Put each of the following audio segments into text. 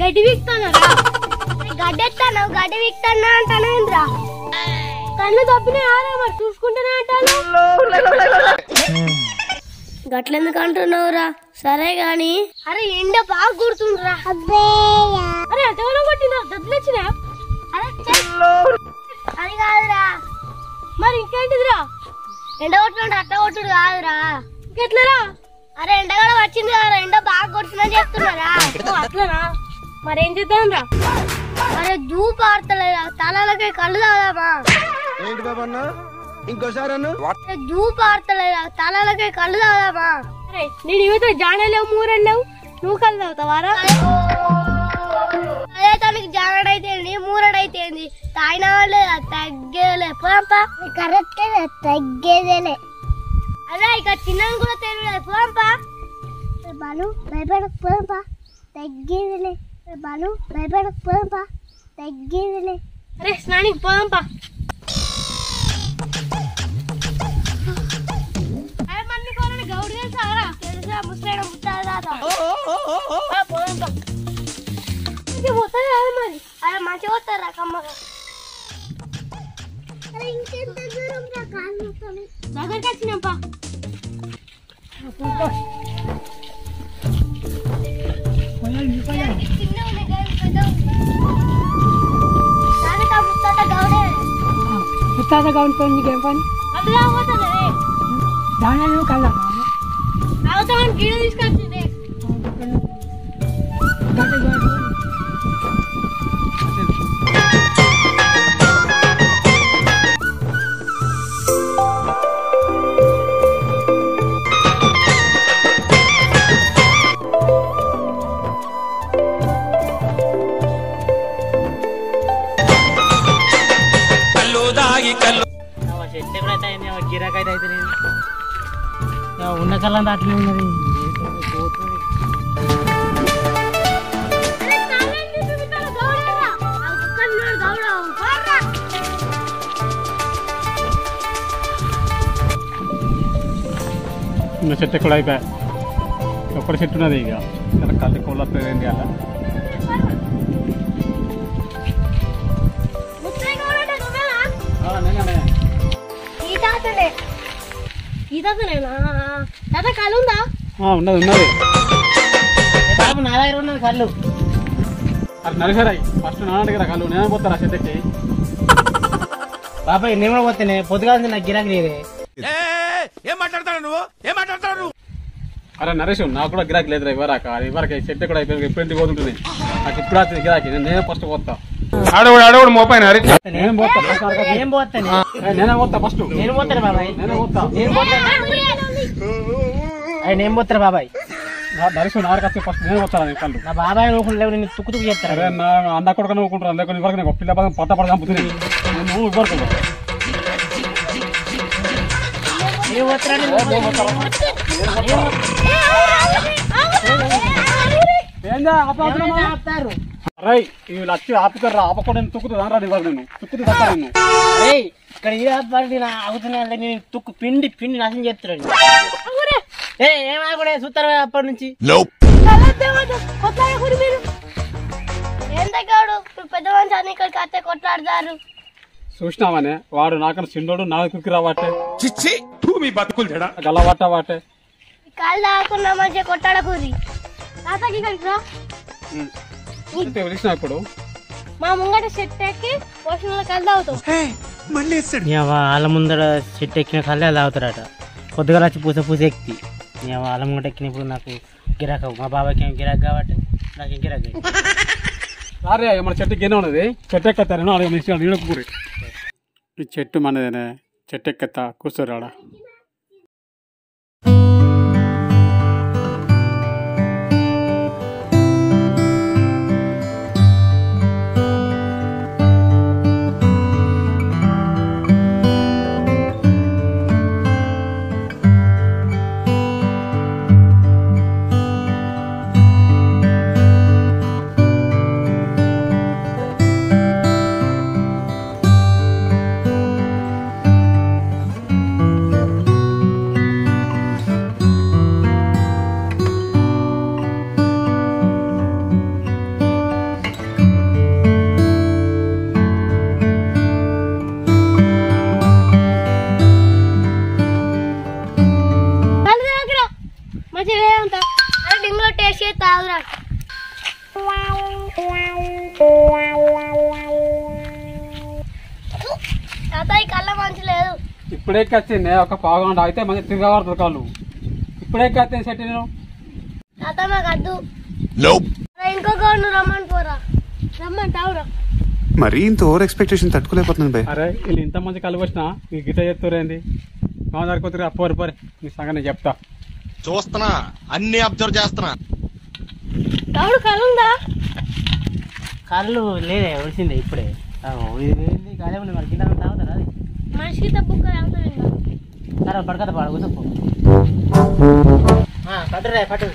గడ్డి వీక్తానరా గడ్డెత్తాను గడ్డి వీక్తానా అంటానేంద్రా కళ్ళు తప్పినా ఆరా మరి చూసుకుంటూనే అంటాను గట్లెందుకు అంటున్నావురా సరే గాని అరే ఎండ బాగా గుర్తుండ్రా అరే అటవలో కొట్టినా దద్దులు వచ్చినా అరే ఛే. అది కాదురా మరి ఇంకేంటిదిరా ఎండ కొట్టుడు అట్ట కొట్టుడు కాదురా ఇంకెట్లరా అరే ఎండ కూడా వచ్చింది కదా ఎండ బాగా కొడుతున్నా చెప్తున్నారా ఓ, అట్లనా మరేం చేద్దాం రా అరే దూపు ఆడతలేదా తలలకి కళ్ళు తాగామా ఏంటి బాబన్న ఇంకోసారి అన్న అరే దూపు ఆడతలేదా తలలకి కళ్ళు తాగామా అరే నేను ఇవితో జానలేవు మూరెళ్ళేవు నువ్వు కళ్ళు తాగుతావారా అదే తనకి జానడైతే ఏంది మూరడైతే ఏంది తాగిన వాళ్ళే తగ్గేలే పోంపా కరెక్ట్ తగ్గేదేలే అదే ఇక తిన్నాను కూడా తెలియలేదు పోంపా బాలు భయపడకు పోంపా తగ్గేదిలే బాలు భయపడకు పోంపా తగ్గేదిలే అరే స్నానికి పోదాంపా గౌడి తెలుసా తెలుసా ముసలాడ ముట్టాలి పోదాంపా ఇది పోతుంది కాదు మరి అదే మంచిగా పోతారా కమ్మగా దగ్గరికి వచ్చినాంపా ముత్తాత కౌంటుకొని నీకేం పని దాని నువ్వు కల్లా అవసరం గిడ తీసుకొచ్చింది చెట్టు ఎప్పుడైతే అయింది గిరాక్ అయితే అయితే లేదు ఇక ఉన్న కళ్ళంతా అట్లే ఉన్నది పోతుంది ఇంకా చెట్టు కూడా అయిపోయా ఒక్కటి చెట్టు ఉన్నది ఇక ఇలా కళ్ళు కోళ్ళ ఏంటి అలా తాత కలుందా ఉన్నది ఉన్నది బాబు నా దగ్గర ఉన్నది కళ్ళు అది నరిసరాయి ఫస్ట్ నాన్న దగ్గర కళ్ళు నేను పోతారా చెట్టుకి బాబాయ్ నేను కూడా పోతేనే పొద్దుగా నాకు గిరాకీ లేదే అరే నరేష్ నాకు కూడా గిరాకీ లేదురా ఇవ్వరాక అది ఇవ్వరాక చెట్టు కూడా అయిపోయింది ఇప్పుడు ఇంటికి పోతుంటుంది నాకు ఇప్పుడు వచ్చింది గిరాకీ నేను నేనే ఫస్ట్ పోతా ఆడవాడు ఆడవాడు మోపాయిన అరే నేను పోతా first ఆడక. నేను పోతాను ఏ, నేనే పోతా ఫస్ట్ నేను పోతాను బాబాయ్ నేనే పోతా నేను పోతాను అయ్యి నేను పోతాను బాబాయ్ నరేష్ నాన్నకి వచ్చి ఫస్ట్ నేను పోతాను నీ కళ్ళు నా బాబాయ్ నువ్వు లేవు నేను తుక్కు తుక్కు అరే చేస్తాను నా అన్న కొడుకు నవ్వుకుంటారు అందుకని ఇవ్వరకు నేను పిల్ల పదం పట్ట పడ చంపుతుంది నేను ఇవ్వరకు నేను పోతాను ఏందా ఆపుతారు అరే వీళ్ళు వచ్చి ఆపుతారు ఆపకుండా నేను తుక్కుతుంది రా ఇవ్వరు నేను తుక్కుతుంది తప్ప నేను ఏయ్ ఇక్కడ ఇది పడి నా ఆగుతున్నా నేను తుక్కు పిండి పిండి నాశనం చేస్తున్నాడు ఏ ఏం ఆగకూడదు చూస్తారు అప్పటి నుంచి ఎంతగాడు పెద్ద మనిషి అని ఇక్కడికి అత్తే కొట్లాడతారు చూసినావనే వాడు నాకన్నా చిండోడు నా కురికి రావట్టే చిచ్చి భూమి బతుకులు చెడా గల్లవట్ట వాటే కాళ్ళు తాగకుండా మంచిగా కొట్టాడకూరి తాతకి ఇక్కడికి రా పిలిచిన ఇప్పుడు మా ముంగట చెట్టు ఎక్కి పోషణలో కళ్ళు తాగుతాం వాళ్ళ ముందర చెట్టు ఎక్కిన కళ్ళే తాగుతారట పొద్దుగా వచ్చి పూస పూస ఎక్కి నేను వాళ్ళ ముంగట ఎక్కినప్పుడు నాకు గిరాక్ అవ్వు. మా బాబాయ్కి ఏం గిరాక్ కాబట్టి నాకు ఏం గిరాక్ అయ్యి. అరే మన చెట్టు గిన్నె ఉన్నది చెట్టు ఎక్కతారేనో అడిగి మంచిగా నీళ్ళ కూరి ఈ చెట్టు మనదేనే చెట్టు ఎక్కత్తా కూర్చోరాడా ఆ తాత ఈ కళ్ళ మంచి లేదు ఇప్పుడే వచ్చింది ఒక పావుగంట అయితే మంచి తిరగబడుతుంది కాళ్ళు ఇప్పుడే కత్తి సెట్ నేను తాత మాకు అద్దు అరే, ఇంకొక వాడిని రమ్మని పోరా రమ్మంటావురా మరీ ఇంత ఓవర్ ఎక్స్పెక్టేషన్ తట్టుకోలేకపోతున్నాను భయ్ అరే వీళ్ళు ఇంత మంది కళ్ళు వచ్చినా ఈ గిట్ట చెప్తారేంది మా దగ్గర పోరు పోరే నీ సంగతి నేను చెప్తా చూస్తున్నా అన్ని అబ్జర్వ్ చేస్తున్నా తమ్ముడు కలుందా కళ్ళు లేదే ఒడిసిందే ఇప్పుడే ఆగో, ఇది ఏంది కాదే ఉంది మరి కింద తాగుతారా అది మనిషికి తప్పుక్క తాగుతావు ఇంకా సరే పడకత పాడు కూసపో కట్టురే పట్టు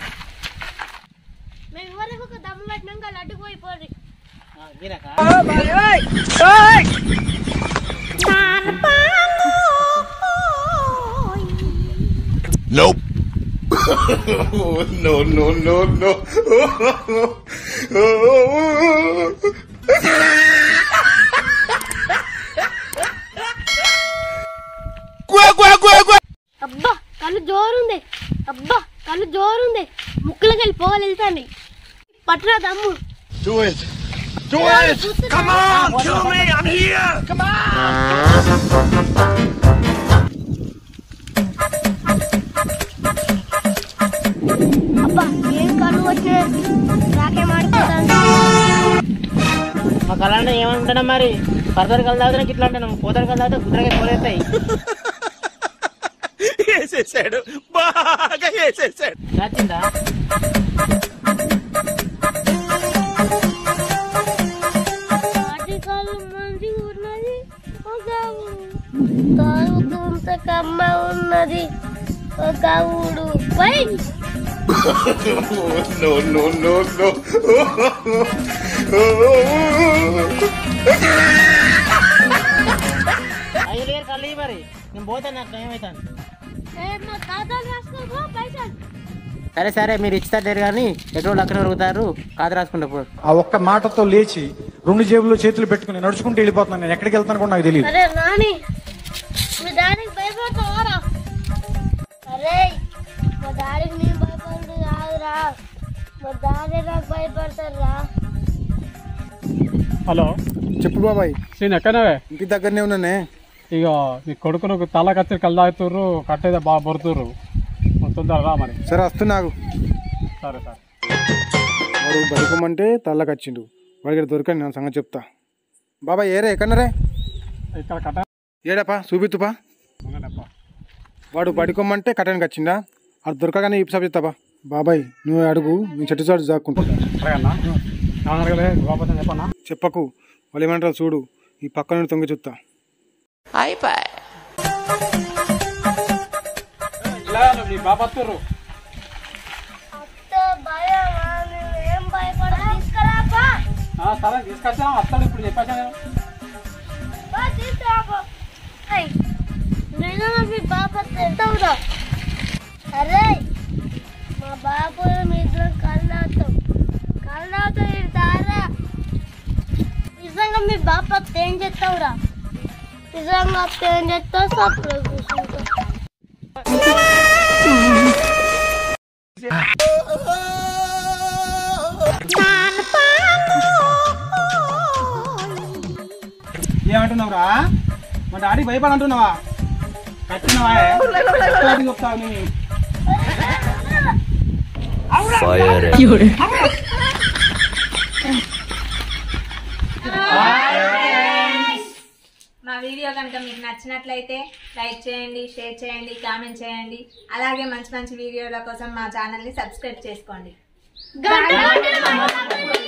మేము ఎవరికి ఒక దమ్ము పెట్టినాక లడ్డుకు పోయిపోరి ఆ, గిరాక Nope. no, no, no, no. అబ్బా కళ్ళు జోరుంది అబ్బా కళ్ళు జోరుంది ముక్కులకి వెళ్ళి పోవాలి వెళ్తాండి పట్టురా దమ్ము Do it. Do it. Come on, kill me. I'm here. Come on. అబ్బా ఏం కళ్ళు వచ్చినాయి నాకేం ఆడుకుంటాను మా కళ అంటే ఏమనుకుంటున్నాం మరి పరదరు కళ్ళు తాగుతానికి ఇట్లా అంటున్నాం పోతారు కళ్ళు తాగితే కుదరగా పోలేస్తాయి వేసేసాడు బాగా వేసేసాడు నచ్చిందా వాటి కళ్ళు మంచి ఉన్నది ఒక తాగుతుంత కమ్మ ఉన్నది ఒక ఊడు పై no, no, no, no. ఐదు వేలు కళ్ళు ఇయ్యి మరి నేను పోతే నాకు ఏమవుతాను ఏ, మా తాతలు రాసుకో పైసలు సరే సరే మీరు ఇచ్చేటట్లేరు కానీ ఎక్కడ అక్కడ ఉరుగుతారు కాదు రాసుకుంటా పో ఆ ఒక్క మాటతో లేచి రెండు జేబుల్లో చేతులు పెట్టుకుని నడుచుకుంటూ వెళ్ళిపోతున్నాను నేను ఎక్కడికి వెళ్తాను కూడా నాకు తెలియదు అరే నాని మీ డాడీకి భయపడతావారా అరే మా డాడీకి నేను భయపడు కాదురా మా డాడీ నాకు భయపడతారా హలో చెప్పు బాబాయ్ సీన్ ఎక్కడవే ఇంటి దగ్గరనే ఉన్నానే ఇక నీ కొడుకును తల కత్తి కళ్ళు తాగుతుర్రు కట్టేదే బాగా బొరుతుర్రు తొందర రా మరి సరే వస్తున్నాగు సరే సరే వాడు బతుకమ్మంటే తల్లకచ్చిండు వాడికి దొరకని నేను సంగతి చెప్తా బాబాయ్ ఏరే ఎక్కడరే ఇక్కడ కట్ట ఏడపా చూపిత్తుపా ఉంగనప్పా. వాడు పడుకోమంటే కట్టడానికి వచ్చిందా అది దొరకగానే ఇప్పు చెప్తాపా బాబాయ్ నువ్వు అడుగు నేను చెట్టు చాటు జాక్కుంటా సరే అన్నా ఏమన్నా అడగలే గోపతం చెప్పన్నా చెప్పకు వాళ్ళు ఏమంటారు చూడు ఈ పక్క నుండి తొంగి చూస్తా ఇలా నీ బాబత్తుర్రు భయం ఏం భయపడ తీసుకురాపా ఆ, సరే తీసుకొచ్చాం వస్తాడు ఇప్పుడు చెప్పాను నేను బా, తీసుకురాపా ఏయ్, నిజంగా మీ బాబా తింటావురా అరే మా బాబు మీ ఇద్దరం కళ్ళాతాం కళ్ళాతాం ఇది దారా నిజంగా మీ బాబా ఏం చేస్తావురా నిజంగా ఏం చేస్తావు సప్పుడు కూర్చుంటావు ఏమంటున్నావురా మా డాడీ భయపడి అంటున్నావా కట్టినవా చెప్తావు నేను మా వీడియో కనుక మీకు నచ్చినట్లయితే లైక్ చేయండి షేర్ చేయండి కామెంట్ చేయండి అలాగే మంచి మంచి వీడియోల కోసం మా ఛానల్ని సబ్స్క్రైబ్ చేసుకోండి గంట కొట్టిన